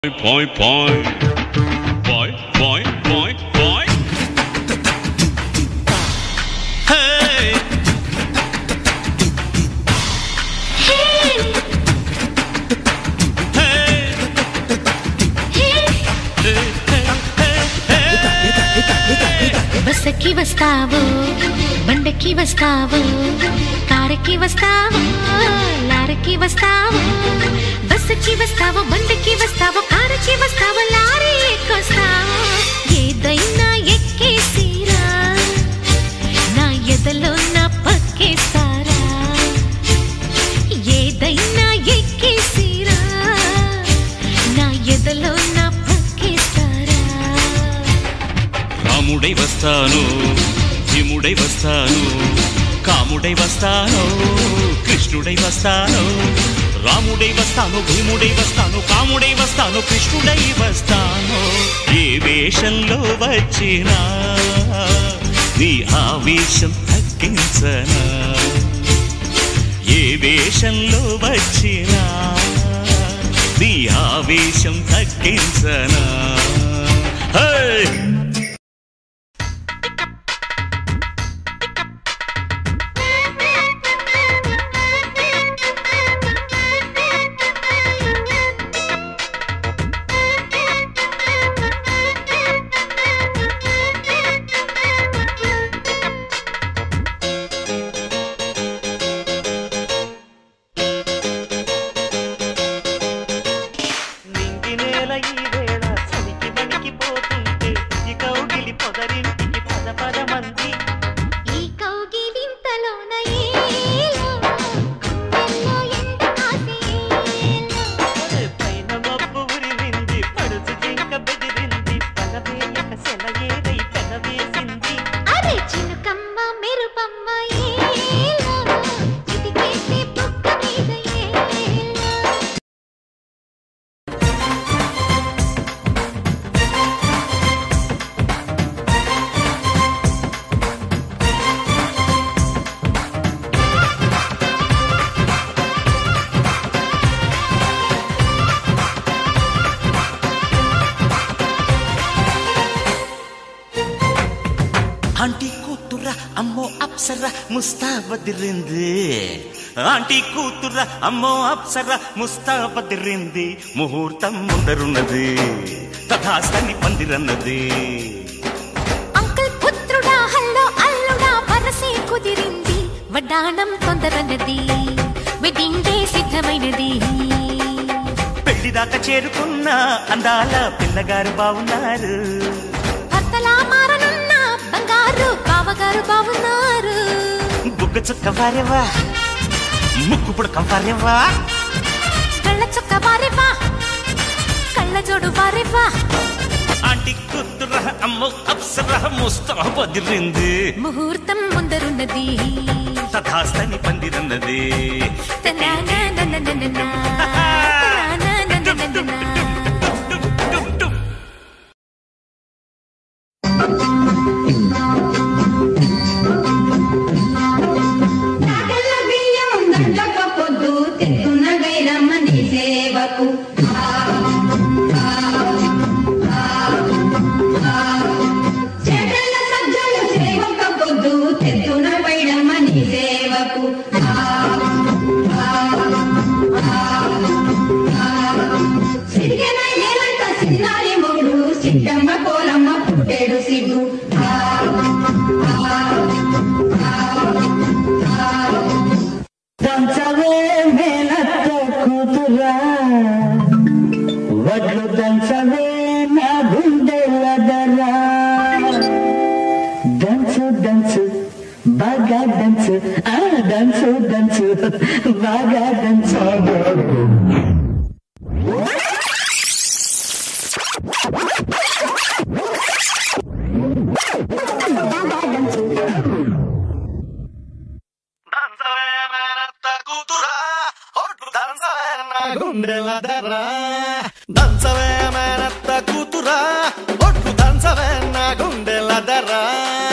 Point, point. Point, point, point, point. Hey! Hey! బస్సకి వస్తావు బండకి వస్తావు కారకి వస్తావు లారకి వస్తావు బస్సకి వస్తావు బండకి వస్తావు కారకి వస్తావు లారీ ఎక్కొస్తావు ఏదైనా ఎక్కేసిరా నా ఎదలో నా పక్కేస్తారా ఏదైనా ఎక్కేసిరా నా ఎదలో నా పక్కేస్తారా రాముడై వస్తాను భీముడై వస్తాను కాముడై వస్తాను కృష్ణుడై వస్తాను రాముడై వస్తాను భీముడై వస్తాను కాముడై వస్తాను కృష్ణుడై వస్తాను ఏ వేషంలో వచ్చినా నీ ఆవేశం తగ్గించనా ఏ వేషంలో వచ్చినా నీ ఆవేశం తగ్గించనా హే నింగి నేల ఈ వేళ చలికి వణికిపోతుంటే ఈ కౌగిలి పొదరింటికి పద పద మంది ఈ కౌగిలింతలోన ఏలో, గుండెల్లో ఎంత ఆశేలో. పైన మబ్బు ఉరిమింది పడుచు జింక బెదిరింది పలవేయక సెలయేరై పెనవేసింది అరే చినుకమ్మ మెరుపమ్మ ఏలో, చిటికేసే బుగ్గ మీద ఏలో. ఆంటీ కూతుర అమ్మో అప్సర ముస్తాబదిరింది ఆంటీ కూతుర అమ్మో అప్సర ముస్తాబదిరింది ముహూర్తం ముందరున్నది తథాస్తని పందిరన్నది అంకుల్ పుత్రుడా హల్లో అల్లుడా వరసే కుదిరింది వడ్డాణం తొందరన్నది వెడ్డింగ్ డే సిద్ధమైనది పెళ్లిదాకా చేరుకున్న అందాల పిల్లగారు బాగున్నారు భర్తలా మారనున్న బంగారు బావగారు బావున్నారు బుగ్గ చుక్క వారేవా ముక్కు పుడక వారేవా కళ్ళ చొక్క వారివా కళ్ళ జోడు వారివా ఆంటీ కూతుర అమ్మో అప్సర ముస్తాబదిరింది ముహూర్తం ముందరున్నది తథాస్తని పందిరన్నది తనానానానానానా, తనానానానానానా. నాటల బియ్యం దండక పొద్దు తెత్తున గైరమ్మని సేవకు చెడ్డల సజ్జలు సేవక పొద్దు తెత్తున వైడమ్మని సేవకు సిరిగన ఏలంట సిన్నారి మొగుడు సిట్టమ్మ కోలమ్మ పుట్టేడు సిగ్గు దంచవే మేనత్త కూతురా వడ్లు దంచవే నా గుండెలదరా దంచు దంచు బాగా దంచు ఆ దంచు దంచు బాగా దంచు దంచవే మేనత్త కూతురా ఒట్టు దంచవే నా గుండెల దరా